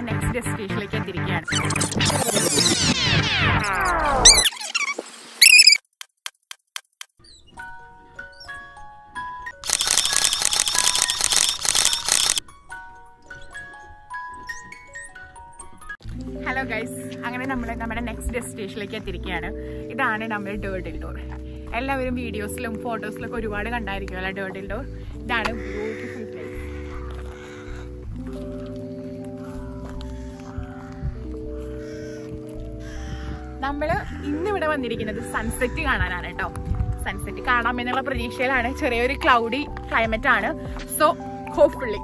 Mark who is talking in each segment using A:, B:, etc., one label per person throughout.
A: next ഡെസ്റ്റിനേഷനിലേക്ക് എത്തിയിരിക്കുകയാണ് hello guys അങ്ങനെ നമ്മൾ നമ്മുടെ നെക്സ്റ്റ് ഡെസ്റ്റിനേഷനിലേക്ക് എത്തിയിരിക്കുകയാണ് ഇതാണ് നമ്മുടെ ഡേർഡിൽ ഡോർ എല്ലാവരും വീഡിയോസിലും ഫോട്ടോസിലൊക്കെ ഒരുപാട് കണ്ടായിരിക്കുമല്ലോ ഡേർഡിൽ ഡോർ ഇതാണ് ബ്യൂട്ടിഫുൾ പ്ലേസ് നമ്മൾ ഇന്നിവിടെ വന്നിരിക്കുന്നത് സൺസെറ്റ് കാണാനാണ് കേട്ടോ സൺസെറ്റ് കാണാമെന്നുള്ള പ്രതീക്ഷയിലാണ് ചെറിയൊരു ക്ലൗഡി ക്ലൈമറ്റ് ആണ് സോ ഹോപ്പ്ഫുള്ളി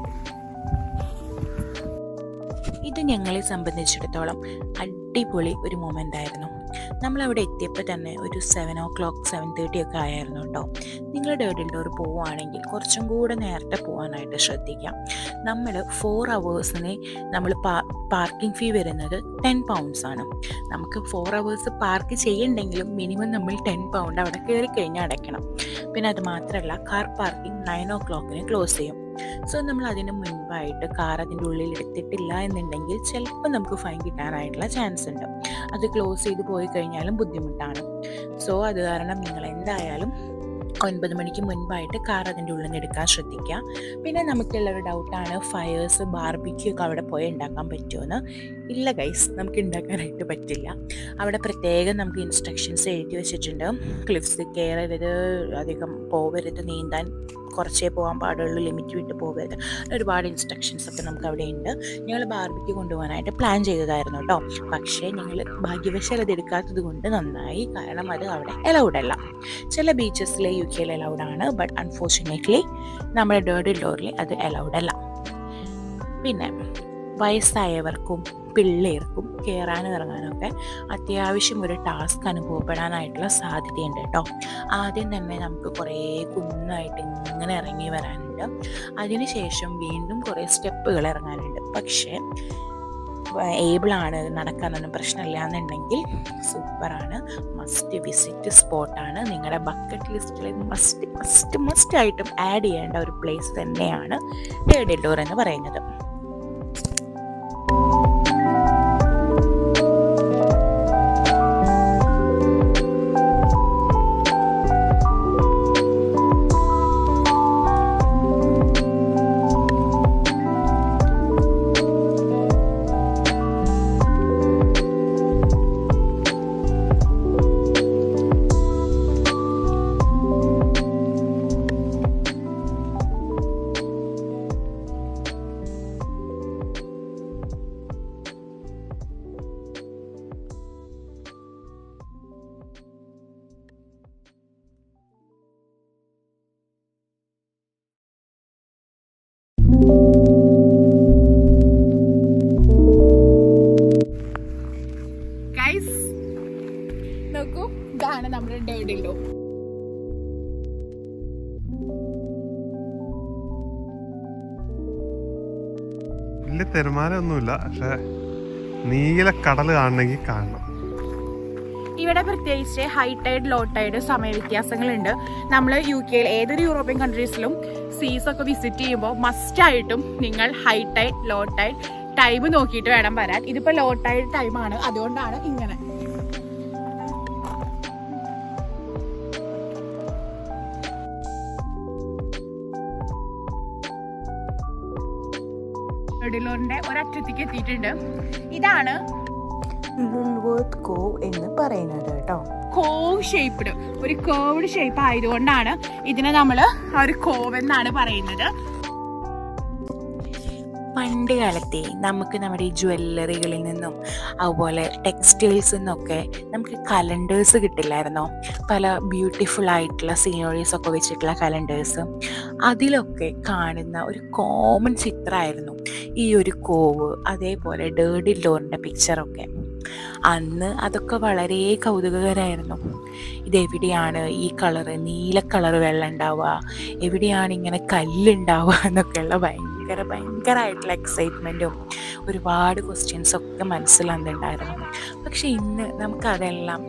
B: ഇത് ഞങ്ങളെ സംബന്ധിച്ചിടത്തോളം അടിപൊളി ഒരു മൊമെൻ്റ് ആയിരുന്നു നമ്മളവിടെ എത്തിയപ്പോൾ തന്നെ ഒരു seven o'clock seven thirty ഒക്കെ ആയിരുന്നു കേട്ടോ നിങ്ങൾ ഡേഡിൽ ഡോർ പോവുകയാണെങ്കിൽ കുറച്ചും കൂടെ നേരത്തെ പോകാനായിട്ട് ശ്രദ്ധിക്കാം നമ്മൾ ഫോർ അവേഴ്സിന് നമ്മൾ പാർക്കിംഗ് ഫീ വരുന്നത് ടെൻ പൗണ്ട്സ് ആണ് നമുക്ക് ഫോർ അവേഴ്സ് പാർക്ക് ചെയ്യണ്ടെങ്കിലും മിനിമം നമ്മൾ ടെൻ പൗണ്ട് അവിടെ കയറി കഴിഞ്ഞാൽ അടയ്ക്കണം പിന്നെ അത് മാത്രമല്ല കാർ പാർക്കിംഗ് നയൻ ഓ ക്ലോക്കിന് ക്ലോസ് ചെയ്യും സോ നമ്മൾ അതിന് മുൻപായിട്ട് കാർ അതിൻ്റെ ഉള്ളിൽ എടുത്തിട്ടില്ല എന്നുണ്ടെങ്കിൽ ചിലപ്പോൾ നമുക്ക് ഫൈൻ കിട്ടാനായിട്ടുള്ള ചാൻസ് ഉണ്ട് അത് ക്ലോസ് ചെയ്ത് പോയി കഴിഞ്ഞാലും ബുദ്ധിമുട്ടാണ് സോ അത് കാരണം നിങ്ങൾ എന്തായാലും ഒൻപത് മണിക്ക് മുൻപായിട്ട് കാർ അതിൻ്റെ ഉള്ളിൽ നിന്ന് എടുക്കാൻ ശ്രദ്ധിക്കുക പിന്നെ നമുക്കുള്ള ഒരു ഡൗട്ടാണ് ഫയേഴ്സ് ബാർബിക്യൂ ഒക്കെ അവിടെ പോയി ഉണ്ടാക്കാൻ പറ്റുമെന്ന് ഇല്ല ഗൈസ് നമുക്ക് ഉണ്ടാക്കാനായിട്ട് പറ്റില്ല അവിടെ പ്രത്യേകം നമുക്ക് ഇൻസ്ട്രക്ഷൻസ് എഴുതി വെച്ചിട്ടുണ്ട് ക്ലിഫ്സ് കയറരുത് അധികം പോവരുത് നീന്താൻ കുറച്ചേ പോകാൻ പാടുള്ളൂ ലിമിറ്റ് വിട്ട് പോകരുത് ഒരുപാട് ഇൻസ്ട്രക്ഷൻസ് ഒക്കെ നമുക്ക് അവിടെ ഉണ്ട് ഞങ്ങൾ ബാർബിക്ക് കൊണ്ടുപോകാനായിട്ട് പ്ലാൻ ചെയ്തതായിരുന്നു കേട്ടോ പക്ഷേ ഞങ്ങൾ ഭാഗ്യവശാൽ അത് എടുക്കാത്തത് കൊണ്ട് നന്നായി കാരണം അത് അവിടെ അലൗഡ് അല്ല ചില ബീച്ചസിൽ യു കെയിൽ അലൗഡ് ആണ് ബട്ട് അൺഫോർച്ചുനേറ്റ്ലി നമ്മുടെ ഡേർഡിൽ ഡോറിൽ അത് അലൗഡ് അല്ല പിന്നെ വയസ്സായവർക്കും പിള്ളേർക്കും കയറാനും ഇറങ്ങാനൊക്കെ അത്യാവശ്യം ഒരു ടാസ്ക് അനുഭവപ്പെടാനായിട്ടുള്ള സാധ്യതയുണ്ട് കേട്ടോ ആദ്യം തന്നെ നമുക്ക് കുറേ കുന്നായിട്ട് ഇങ്ങനെ ഇറങ്ങി വരാനുണ്ട് അതിനുശേഷം വീണ്ടും കുറേ സ്റ്റെപ്പുകൾ ഇറങ്ങാനുണ്ട് പക്ഷേ ഏബിളാണ് നടക്കാനൊന്നും പ്രശ്നമില്ല എന്നുണ്ടെങ്കിൽ സൂപ്പറാണ് മസ്റ്റ് വിസിറ്റ് സ്പോട്ടാണ് നിങ്ങളുടെ ബക്കറ്റ് ലിസ്റ്റിൽ മസ്റ്റ് മസ്റ്റ് മസ്റ്റ് ആയിട്ടും ആഡ് ചെയ്യേണ്ട ഒരു പ്ലേസ് തന്നെയാണ് ഡേഡിഡോർ എന്ന് പറയുന്നത്
A: ഗൈസ് നോക്കൂ ഇതാണ് നമ്മുടെ ഡേഡിലോ
C: വലിയ തിരമാലയൊന്നുമില്ല പക്ഷെ നീല കടൽ കാണണമെങ്കിൽ കാണണം
A: ഇവിടെ പ്രത്യേകിച്ച് ഹൈ ടൈഡ് ലോ ടൈഡ് സമയ വ്യത്യാസങ്ങളുണ്ട് നമ്മൾ യു കെയിൽ ഏതൊരു യൂറോപ്യൻ കൺട്രീസിലും സീസ് ഒക്കെ വിസിറ്റ് ചെയ്യുമ്പോൾ മസ്റ്റ് ആയിട്ടും നിങ്ങൾ high tide low tide time നോക്കിയിട്ട് വേണം വരാൻ ഇതിപ്പോ ലോ ടൈഡ് ടൈമാണ് അതുകൊണ്ടാണ് ഇങ്ങനെ റെഡിലോറിന്റെ ഒരറ്റത്തേക്ക് എത്തിയിട്ടുണ്ട് ഇതാണ്
B: ലുൽവർത്ത് കോവ് എന്ന് പറയുന്നത് കേട്ടോ
A: കോവ് ഷേപ്പ്ഡ് ഒരു കോവ്ഡ് ഷേപ്പ് ആയതുകൊണ്ടാണ് ഇതിനെ നമ്മൾ ആ ഒരു കോവ് എന്നാണ് പറയുന്നത്
B: പണ്ട് കാലത്തെ നമുക്ക് നമ്മുടെ ഈ ജ്വല്ലറികളിൽ നിന്നും അതുപോലെ ടെക്സ്റ്റൈൽസിൽ നിന്നൊക്കെ നമുക്ക് കലണ്ടേഴ്സ് കിട്ടില്ലായിരുന്നോ പല ബ്യൂട്ടിഫുൾ ആയിട്ടുള്ള സീനറീസ് ഒക്കെ വെച്ചിട്ടുള്ള കലണ്ടേഴ്സ് അതിലൊക്കെ കാണുന്ന ഒരു കോമൺ ചിത്രമായിരുന്നു ഈ ഒരു കോവ് അതേപോലെ ഡേർഡി ഡോറിൻ്റെ പിക്ചറൊക്കെ അന്ന് അതൊക്കെ വളരെ കൗതുകകരമായിരുന്നു ഇതെവിടെയാണ് ഈ കളറ് നീല കളറ് വെള്ളം ഉണ്ടാവുക എവിടെയാണ് ഇങ്ങനെ കല്ലുണ്ടാവുക എന്നൊക്കെയുള്ള ഭയങ്കര ഭയങ്കരമായിട്ടുള്ള എക്സൈറ്റ്മെൻറ്റും ഒരുപാട് ക്വസ്റ്റ്യൻസ് ഒക്കെ മനസ്സിൽ അന്നുണ്ടായിരുന്നു പക്ഷെ ഇന്ന് നമുക്കതെല്ലാം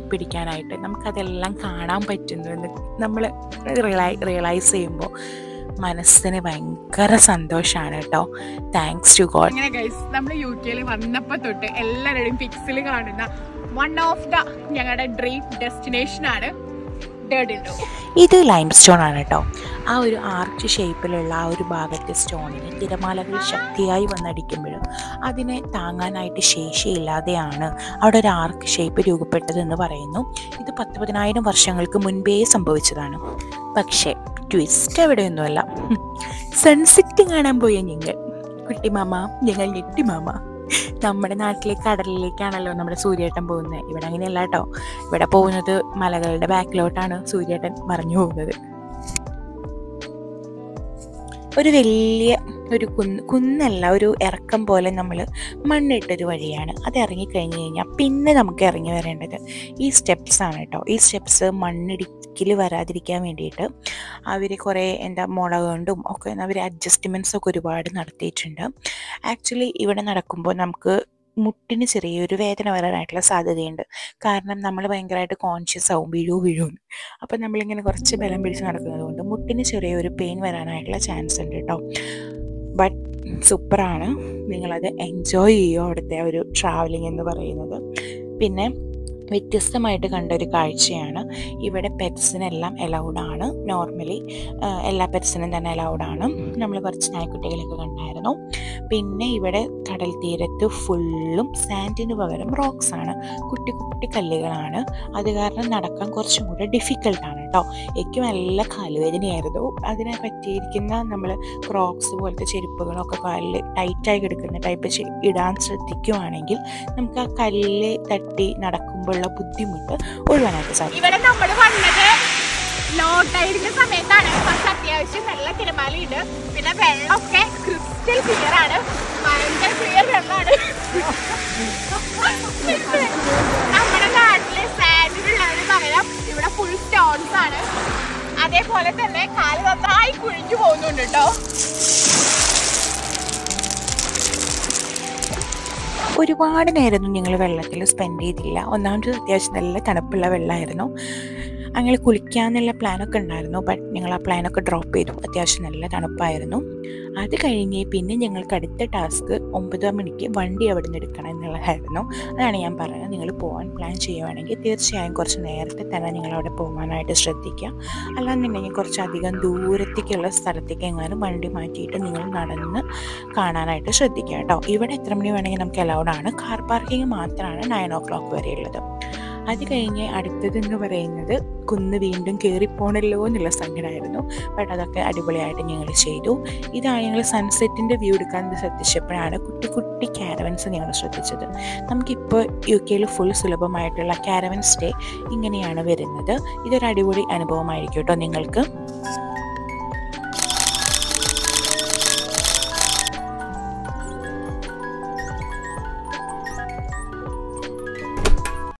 B: എത്തിപ്പിടിക്കാനായിട്ട് നമുക്കതെല്ലാം കാണാൻ പറ്റുന്നു എന്ന് നമ്മൾ റിയലൈ റിയലൈസ് ചെയ്യുമ്പോൾ മനസ്സിന് ഭയങ്കര സന്തോഷമാണ് കേട്ടോ താങ്ക്സ് ടു ഗോഡ്
A: അങ്ങനെ ഗൈസ് നമ്മൾ യു കെയിൽ വന്നപ്പോ തൊട്ട് എല്ലാവരുടെയും പിക്സിൽ കാണുന്ന വൺ ഓഫ് ദ ഞങ്ങളുടെ ഡ്രീം ഡെസ്റ്റിനേഷൻ ആണ് ഡേഡിൻഡോ
B: ഇത് ലൈം സ്റ്റോൺ ആണ് കേട്ടോ ആ ഒരു ആർച്ച് ഷേപ്പിലുള്ള ആ ഒരു ഭാഗത്തെ സ്റ്റോണിന് തിരമാലകൾ ശക്തിയായി വന്നടിക്കുമ്പോഴും അതിനെ താങ്ങാനായിട്ട് ശേഷിയില്ലാതെയാണ് അവിടെ ഒരു ആർക്ക് ഷേപ്പ് രൂപപ്പെട്ടതെന്ന് പറയുന്നു ഇത് പത്ത് പതിനായിരം വർഷങ്ങൾക്ക് മുൻപേ സംഭവിച്ചതാണ് പക്ഷേ ട്വിസ്റ്റ് എവിടെയൊന്നുമല്ല സൺസെറ്റ് കാണാൻ പോയ ഞങ്ങൾ കുട്ടിമാമ ഞങ്ങൾ ഞെട്ടിമാമ നമ്മുടെ നാട്ടിലെ കടലിലേക്കാണല്ലോ നമ്മുടെ സൂര്യേട്ടൻ പോകുന്നത് ഇവിടെ അങ്ങനെയല്ല കേട്ടോ ഇവിടെ പോകുന്നത് മലകളുടെ ബാക്കിലോട്ടാണ് സൂര്യേട്ടൻ മറിഞ്ഞു പോകുന്നത് ഒരു വലിയ ഒരു കുന്ന് കുന്നല്ല ഒരു ഇറക്കം പോലെ നമ്മൾ മണ്ണിട്ടൊരു വഴിയാണ് അത് ഇറങ്ങിക്കഴിഞ്ഞ് കഴിഞ്ഞാൽ പിന്നെ നമുക്ക് ഇറങ്ങി വരേണ്ടത് ഈ സ്റ്റെപ്സ് ആണ് കേട്ടോ ഈ സ്റ്റെപ്സ് മണ്ണിടിക്കൽ വരാതിരിക്കാൻ വേണ്ടിയിട്ട് അവർ കുറേ എന്താ മുള കൊണ്ടും ഒക്കെ അവർ അഡ്ജസ്റ്റ്മെൻറ്റ്സ് ഒക്കെ ഒരുപാട് നടത്തിയിട്ടുണ്ട് ആക്ച്വലി ഇവിടെ നടക്കുമ്പോൾ നമുക്ക് മുട്ടിന് ചെറിയൊരു വേദന വരാനായിട്ടുള്ള സാധ്യതയുണ്ട് കാരണം നമ്മൾ ഭയങ്കരമായിട്ട് കോൺഷ്യസ് ആവും വീഴൂ വീഴും അപ്പം നമ്മളിങ്ങനെ കുറച്ച് ബലം പിടിച്ച് നടക്കുന്നത് കൊണ്ട് മുട്ടിന് ചെറിയൊരു പെയിൻ വരാനായിട്ടുള്ള ചാൻസ് ഉണ്ട് കേട്ടോ ബട്ട് സൂപ്പറാണ് നിങ്ങളത് എൻജോയ് ചെയ്യുമോ അവിടുത്തെ ആ ഒരു ട്രാവലിംഗ് എന്ന് പറയുന്നത് പിന്നെ വ്യത്യസ്തമായിട്ട് കണ്ട ഒരു കാഴ്ചയാണ് ഇവിടെ പെറ്റ്സിനെല്ലാം അലൗഡ് ആണ് നോർമലി എല്ലാ പെറ്റ്സിനും തന്നെ അലൗഡ് ആണ് നമ്മൾ കുറച്ച് നായ്ക്കുട്ടികളൊക്കെ കണ്ടായിരുന്നു പിന്നെ ഇവിടെ കടൽ തീരത്ത് ഫുള്ളും സാൻഡിന് പകരം റോക്സ് ആണ് കുട്ടി കുട്ടി കല്ലുകളാണ് അത് കാരണം നടക്കാൻ കുറച്ചും കൂടെ ഡിഫിക്കൽട്ടാണ് കേട്ടോ എനിക്ക് നല്ല കാലുവേദനയായിരുന്നു അതിനെ പറ്റിയിരിക്കുന്ന നമ്മൾ ക്രോക്സ് പോലത്തെ ചെരുപ്പുകളൊക്കെ കാലിൽ ടൈറ്റായി കിടക്കുന്ന ടൈപ്പ് ചെ- ഇടാൻ ശ്രദ്ധിക്കുവാണെങ്കിൽ നമുക്ക് ആ കല്ല് തട്ടി നടക്കുമ്പോഴുള്ള ബുദ്ധിമുട്ട് ഒഴിവാനായിട്ട് സാധിക്കും
A: ഇവിടെ നമ്മൾ വന്നത് ലോ ടൈഡിന്റെ സമയത്താണ് പക്ഷെ അത്യാവശ്യം നല്ല തിരമാലയുണ്ട് പിന്നെ വെള്ളമൊക്കെ ക്രിസ്റ്റൽ ക്ലിയർ ആണ് ഭയങ്കര ക്ലിയർ വെള്ളമാണ് നമ്മുടെ നാട്ടിലെ സാൻഡിലുള്ളതിന് പകരം ഇവിടെ ഫുൾ സ്റ്റോൺസ് ആണ് അതേപോലെ തന്നെ കാല് നന്നായി കുഴിഞ്ഞു പോകുന്നുണ്ട് കേട്ടോ
B: ഒരുപാട് നേരമൊന്നും ഞങ്ങൾ വെള്ളത്തിൽ സ്പെൻഡ് ചെയ്തില്ല ഒന്നാമത് അത്യാവശ്യം നല്ല തണുപ്പുള്ള വെള്ളമായിരുന്നു അങ്ങനെ കുളിക്കാന്നുള്ള പ്ലാനൊക്കെ ഉണ്ടായിരുന്നു ബട്ട് ഞങ്ങൾ ആ പ്ലാനൊക്കെ ഡ്രോപ്പ് ചെയ്തു അത്യാവശ്യം നല്ല തണുപ്പായിരുന്നു അത് കഴിഞ്ഞ് പിന്നെ ഞങ്ങൾക്ക് അടുത്ത ടാസ്ക് ഒമ്പത് മണിക്ക് വണ്ടി അവിടെ നിന്ന് എടുക്കണം എന്നുള്ളതായിരുന്നു അതാണ് ഞാൻ പറഞ്ഞത് നിങ്ങൾ പോകാൻ പ്ലാൻ ചെയ്യുവാണെങ്കിൽ തീർച്ചയായും കുറച്ച് നേരത്തെ തന്നെ നിങ്ങൾ അവിടെ പോകാനായിട്ട് ശ്രദ്ധിക്കുക അല്ലാന്നുണ്ടെങ്കിൽ കുറച്ചധികം ദൂരത്തേക്കുള്ള സ്ഥലത്തേക്ക് എങ്ങാനും വണ്ടി മാറ്റിയിട്ട് നിങ്ങൾ നടന്ന് കാണാനായിട്ട് ശ്രദ്ധിക്കുക കേട്ടോ ഇവിടെ എത്ര മണി വേണമെങ്കിൽ നമുക്ക് അലൗഡ് ആണ് കാർ പാർക്കിംഗ് മാത്രമാണ് നയൻ ഓ ക്ലോക്ക് വരെയുള്ളത് അത് കഴിഞ്ഞ് അടുത്തതെന്ന് പറയുന്നത് കുന്ന് വീണ്ടും കയറിപ്പോണല്ലോ എന്നുള്ള സങ്കടമായിരുന്നു ബട്ട് അതൊക്കെ അടിപൊളിയായിട്ട് ഞങ്ങൾ ചെയ്തു ഇതാണ് ഞങ്ങൾ സൺസെറ്റിൻ്റെ വ്യൂ എടുക്കാൻ ശ്രദ്ധിച്ചപ്പോഴാണ് കുട്ടി കുട്ടി ക്യാരവൻസ് ഞങ്ങൾ ശ്രദ്ധിച്ചത് നമുക്കിപ്പോൾ യു കെയിൽ ഫുൾ സുലഭമായിട്ടുള്ള ക്യാരവൻ സ്റ്റേ ഇങ്ങനെയാണ് വരുന്നത് ഇതൊരു അടിപൊളി അനുഭവമായിരിക്കും കേട്ടോ നിങ്ങൾക്ക്